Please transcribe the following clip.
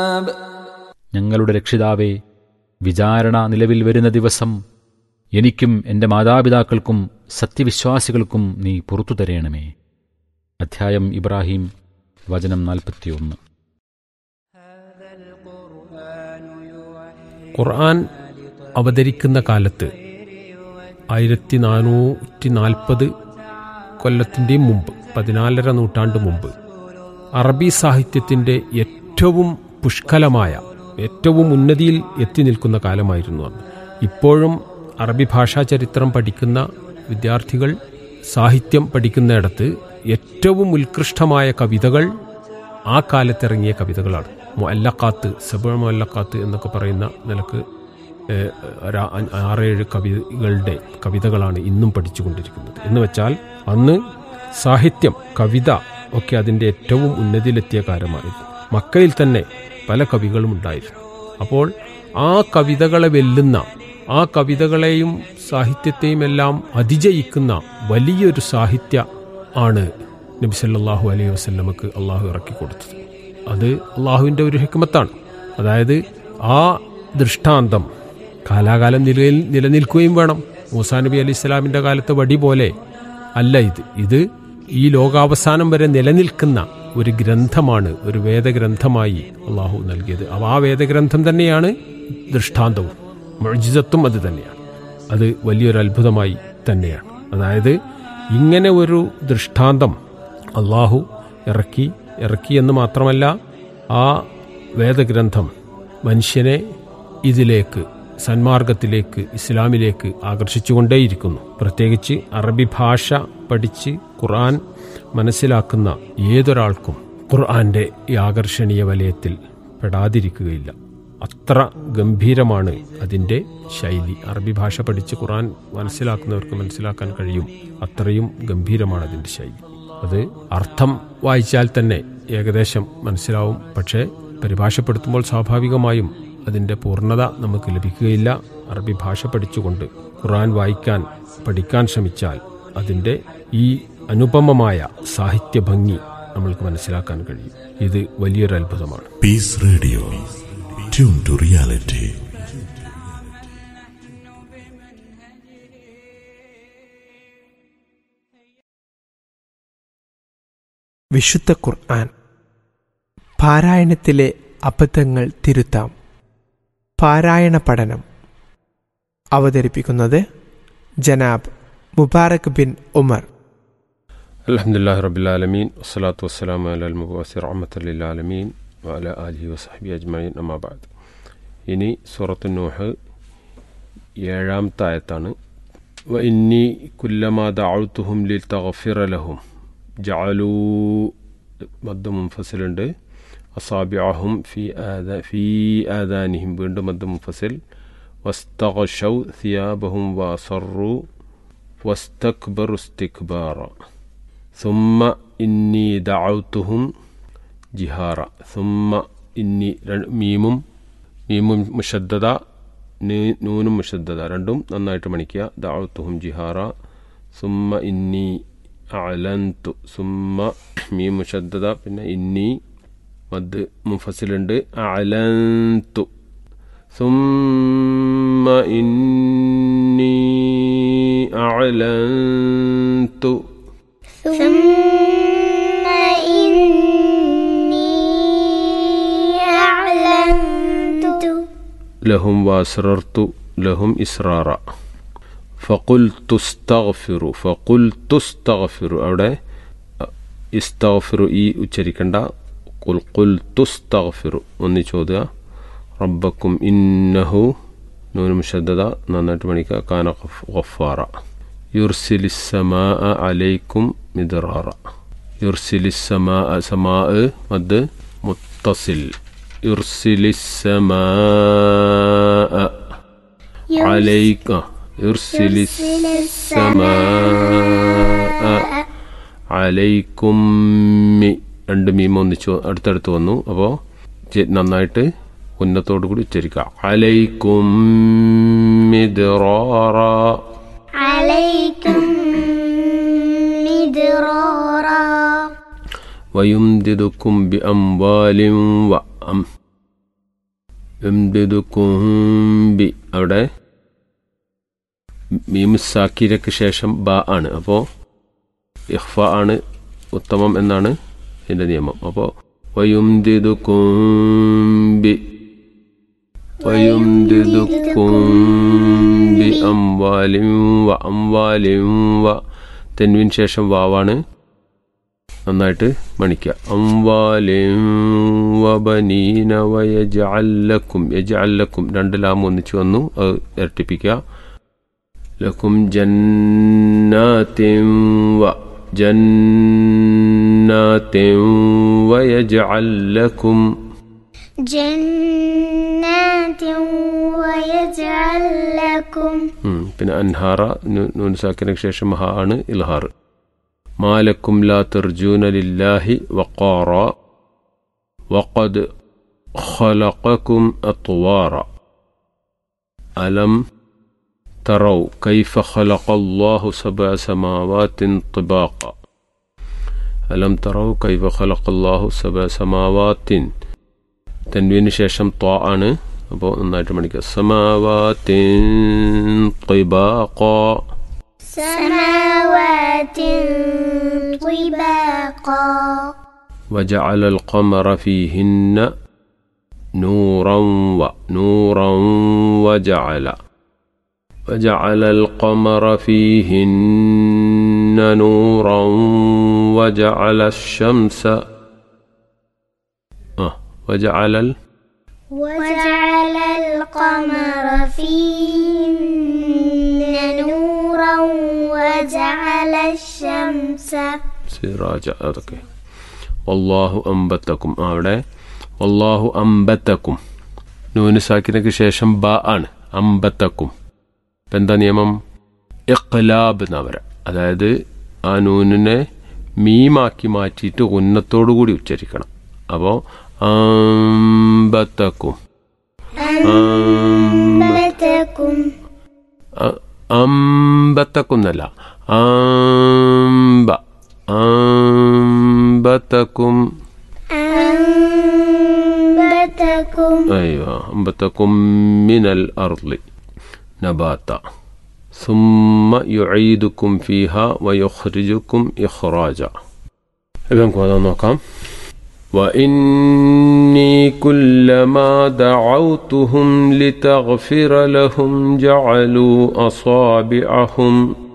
ഞങ്ങളുടെ രക്ഷിതാവേ വിചാരണ നിലവിൽ വരുന്ന ദിവസം എനിക്കും എൻ്റെ മാതാപിതാക്കൾക്കും സത്യവിശ്വാസികൾക്കും നീ പുറത്തു തരേണമേ അധ്യായം ഇബ്രാഹിം വചനം നാൽപ്പത്തിയൊന്ന് ഖുർആൻ അവതരിക്കുന്ന കാലത്ത് ആയിരത്തി നാനൂറ്റി നാൽപ്പത് കൊല്ലത്തിൻ്റെയും മുമ്പ് പതിനാലര നൂറ്റാണ്ട് മുമ്പ് അറബി സാഹിത്യത്തിൻ്റെ ഏറ്റവും പുഷ്കലമായ ഏറ്റവും ഉന്നതിയിൽ എത്തി നിൽക്കുന്ന കാലമായിരുന്നു അന്ന് ഇപ്പോഴും അറബി ഭാഷാ ചരിത്രം പഠിക്കുന്ന വിദ്യാർത്ഥികൾ സാഹിത്യം പഠിക്കുന്നിടത്ത് ഏറ്റവും ഉത്കൃഷ്ടമായ കവിതകൾ ആ കാലത്തിറങ്ങിയ കവിതകളാണ് മൊല്ലക്കാത്ത് സബ മൊല്ലക്കാത്ത് എന്നൊക്കെ പറയുന്ന നിലക്ക് ഏഹ്, ഒരു ആ- ആറേഴ് കവികളുടെ കവിതകളാണ് ഇന്നും പഠിച്ചുകൊണ്ടിരിക്കുന്നത് എന്ന് വെച്ചാൽ അന്ന് സാഹിത്യം കവിത ഒക്കെ അതിൻ്റെ ഏറ്റവും ഉന്നതിയിലെത്തിയ കാലമായിരുന്നു മക്കയിൽ തന്നെ പല കവികളും ഉണ്ടായിരുന്നു അപ്പോൾ ആ കവിതകളെ വെല്ലുന്ന ആ കവിതകളെയും സാഹിത്യത്തെയും എല്ലാം അതിജയിക്കുന്ന വലിയൊരു സാഹിത്യ ആണ് നബി സല്ലല്ലാഹു അലൈഹി വസല്ലമക്ക് അള്ളാഹു ഇറക്കി കൊടുത്തത് അത് അള്ളാഹുവിൻ്റെ ഒരു ഹിക്മത്താണ് അതായത് ആ ദൃഷ്ടാന്തം കാലാകാലം നിലയിൽ നിലനിൽക്കുകയും വേണം മൂസാ നബി അലൈഹി സ്വലാമിൻ്റെ കാലത്തെ വടി പോലെ അല്ല ഇത് ഇത് ഈ ലോകാവസാനം വരെ നിലനിൽക്കുന്ന ഒരു ഗ്രന്ഥമാണ് ഒരു വേദഗ്രന്ഥമായി അള്ളാഹു നൽകിയത് അപ്പോൾ ആ വേദഗ്രന്ഥം തന്നെയാണ് ദൃഷ്ടാന്തവും മൊഴിജിതത്വം അത് തന്നെയാണ് അത് വലിയൊരു അത്ഭുതമായി തന്നെയാണ് അതായത് ഇങ്ങനെ ഒരു ദൃഷ്ടാന്തം അള്ളാഹു ഇറക്കി ഇറക്കി എന്ന് മാത്രമല്ല ആ വേദഗ്രന്ഥം മനുഷ്യനെ ഇതിലേക്ക് സന്മാർഗത്തിലേക്ക് ഇസ്ലാമിലേക്ക് ആകർഷിച്ചുകൊണ്ടേയിരിക്കുന്നു പ്രത്യേകിച്ച് അറബി ഭാഷ പഠിച്ച് ഖുർആൻ മനസ്സിലാക്കുന്ന ഏതൊരാൾക്കും ഖുർആന്റെ ഈ ആകർഷണീയ വലയത്തിൽ പെടാതിരിക്കുകയില്ല അത്ര ഗംഭീരമാണ് അതിൻ്റെ ശൈലി അറബി ഭാഷ പഠിച്ച് ഖുർആൻ മനസ്സിലാക്കുന്നവർക്ക് മനസ്സിലാക്കാൻ കഴിയും അത്രയും ഗംഭീരമാണ് അതിൻ്റെ ശൈലി അത് അർത്ഥം വായിച്ചാൽ തന്നെ ഏകദേശം മനസ്സിലാവും പക്ഷേ പരിഭാഷപ്പെടുത്തുമ്പോൾ സ്വാഭാവികമായും അതിൻ്റെ പൂർണ്ണത നമുക്ക് ലഭിക്കുകയില്ല അറബി ഭാഷ പഠിച്ചുകൊണ്ട് ഖുർആൻ വായിക്കാൻ പഠിക്കാൻ ശ്രമിച്ചാൽ അതിൻ്റെ ഈ അനുപമമായ സാഹിത്യ ഭംഗി നമ്മൾക്ക് മനസ്സിലാക്കാൻ കഴിയും ഇത് വലിയൊരു അത്ഭുതമാണ് Peace Radio. Tune to reality. വിശുദ്ധ ഖുർആൻ പാരായണത്തിലെ അബദ്ധങ്ങൾ തിരുത്താം പാരായണ പഠനം അവതരിപ്പിക്കുന്നത് ജനാബ് മുബാറക് ബിൻ ഉമർ അലഹമുല്ലാ റബിലാലമീൻ വസ്സലാത്തു വസ്സലാം അലൽ മുബാസി റഹമത്തല്ലാലമീൻ വഅല ആലിഹി വസഹബി അജ്മീൻ അമാബാദ് ഇനി സൂറത്തു നൂഹ് ഏഴാമത്തെ ആയത്താണ് വ ഇന്നി കുല്ലമാ ദഅഉതുഹും ലിൽ തഗ്ഫിറ ലഹും ജഅലൂ മദ് മുൻഫസിലുണ്ട് അസാബിഅഹും ഫി ആദ ഫി ആദാനിഹിം വീണ്ടും മദ് മുൻഫസിൽ വസ്തഗ്ഷൗ സിയാബഹും വസറു വസ്തക്ബറു ഇസ്തിക്ബാറ ثم إني دعوتهم جهارا ثم إني മീമും മീമും മുഷദ്ദത നീ- നൂനും മുഷദ്ദത രണ്ടും നന്നായിട്ട് മണിക്കുക ദഅവത്തുഹും ജിഹാറ സുമ്മ ഇന്നി അലന്തു സുമ്മ മീം മുഷദ്ദത പിന്നെ ഇന്നി മദ് മുഫസിലുണ്ട് അലന്തു ثم إني أعلنت ثم إني أعلنت لهم وأسررت لهم إسرارا فقلت استغفروا فقلت استغفروا അവിടെ ഇസ്തഗ്ഫിറു ഈ ഉച്ചരിക്കണ്ട കുൽ കുൽ തുസ്തഗ്ഫിറു ഒന്ന് ചോദ്യ റബ്ബക്കും ഇന്നഹു നൂന് മുഷദ്ദത നന്നായിട്ട് മണിക്കുക കാന ഗഫാറ യുർസിലിസ്സമാ അലൈക്കും മിദ്റാറ യുർസിലിസ്സമാ സമാ മദ് മുത്തസിൽ യുർസിലിസ്സമാ عليك يرسل السماء عليكم മി രണ്ട് മീമ ഒന്നിച്ച് അടുത്തടുത്ത് വന്നു അപ്പോൾ നന്നായിട്ട് ഉന്നത്തോടു കൂടി ഉച്ചരിക്കുക അലൈക്കും മിദ്റാറ عليكم مدرارا വയുംദിദുക്കും ബി അംവാലിം വ അം എംദിദുക്കുംബി അവിടെ മീം സാക്കിരക്ക് ശേഷം ബ ആണ് അപ്പോൾ ഇഹ്ഫ ആണ് ഉത്തമം എന്നാണ് ഇതിൻ്റെ നിയമം അപ്പോൾ വയുംദിദുക്കുംബി വയുംദിദുക്കുംബി അംവാലിം വ അംവാലിം വ തെൻവിൻ ശേഷം വാവാണ് നന്നായിട്ട് മണിക്കുക അംവാലിം വബനീന വയജഅല്ലക്കും യജഅല്ലക്കും രണ്ട് ലാം ഒന്നിച്ച് വന്നു അത് ഇരട്ടിപ്പിക്കുക ലക്കും ജന്നാത്തിൻ വ ജന്നാത്തിൻ വയജഅല്ലക്കും جنات ويجعل لكم ഉം. പിന്നെ അൻഹാറ നു- നൂൻ സാക്കിനു ശേഷം ഹ ആണ് ഇൽഹാർ മാലക്കും ലാ തർജൂന ലില്ലാഹി വഖാറ വഖദ് خلقكم أطوارا ألم تروا كيف خلق الله سبع سماوات طباقا ألم تروا كيف خلق الله سبع سماوات തൻവീന് ശേഷം ത്വാ ആണ് അപ്പോൾ നന്നായിട്ട് മണിക്കുക സമാവാത്തിൻ طباقا سماوات طباقا وجعل القمر فيهن نورا ونورا وجعل وجعل القمر فيهن نورا وجعل الشمس آه وجعل ال... وجعل القمر فيهن نورا وجعل الشمس സിറാജ അതൊക്കെ വല്ലാഹു അമ്പത്തക്കും അവിടെ വല്ലാഹു അമ്പത്തക്കും നൂന് സാക്കിനക്ക് ശേഷം ബ ആണ് അമ്പത്തക്കും ഇപ്പം എന്താ നിയമം ഇഖ്ലാബ് എന്നാ വരാം അതായത് ആ നൂനിനെ മീമാക്കി മാറ്റിയിട്ട് ഉന്നത്തോടു കൂടി ഉച്ചരിക്കണം അപ്പോൾ അമ്പത്തക്കും أنبتكم അ- അമ്പത്തക്കും എന്നല്ല അമ്പ അമ്പത്തക്കും أنبتكم أيوة أنبتكم من الأرض نباتا ثم يعيدكم فيها ويخرجكم إخراجا إذن هذا نقام وإني كلما دعوتهم لتغفر لهم جعلوا أصابعهم